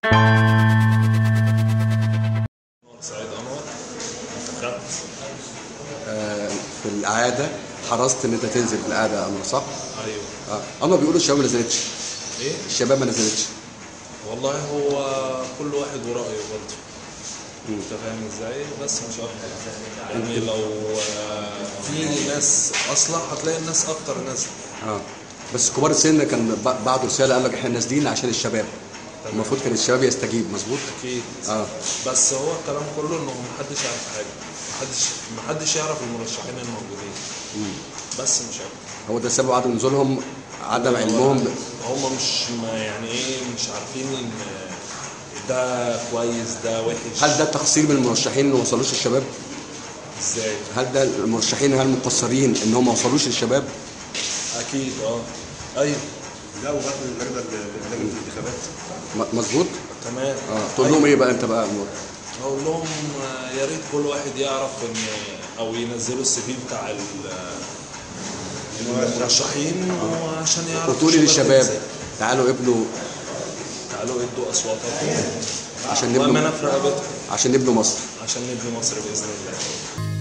سعيد انور انتخبت في القعاده حرصت ان انت تنزل في القعده يا انور صح؟ ايوه اه اما بيقولوا الشباب ما نزلتش ايه الشباب ما نزلتش والله هو كل واحد ورايه برضه انت فاهم ازاي بس مش اكتر يعني لو آه، في ناس اصلا هتلاقي الناس اكتر ناس اه بس كبار السن كان ب- بعتوا رساله قال لك احنا نازلين عشان الشباب المفروض كان الشباب يستجيب مظبوط؟ اكيد اه بس هو الكلام كله انه محدش يعرف حاجه محدش محدش يعرف المرشحين الموجودين بس مش اكتر هو ده سبب عدم نزولهم عدم علمهم هم مش ما يعني ايه مش عارفين ان ده كويس ده وحش هل ده تقصير من المرشحين اللي ما وصلوش للشباب؟ ازاي هل ده المرشحين هل مقصرين ان هم ما وصلوش للشباب؟ اكيد اه ايوه لا وغير اللجنه لجنه الانتخابات م- مظبوط؟ تمام اه تقول لهم ايه بقى انت بقى يا انور؟ اقول لهم آه، يا ريت كل واحد يعرف ان او ينزلوا السي في بتاع ال- المرشحين عشان يعرفوا وتقولي الشباب للشباب إزاي. تعالوا ابنوا تعالوا ادوا اصواتكم عشان نبنوا وامانه في رقبتكم عشان نبنوا مصر عشان نبني مصر باذن الله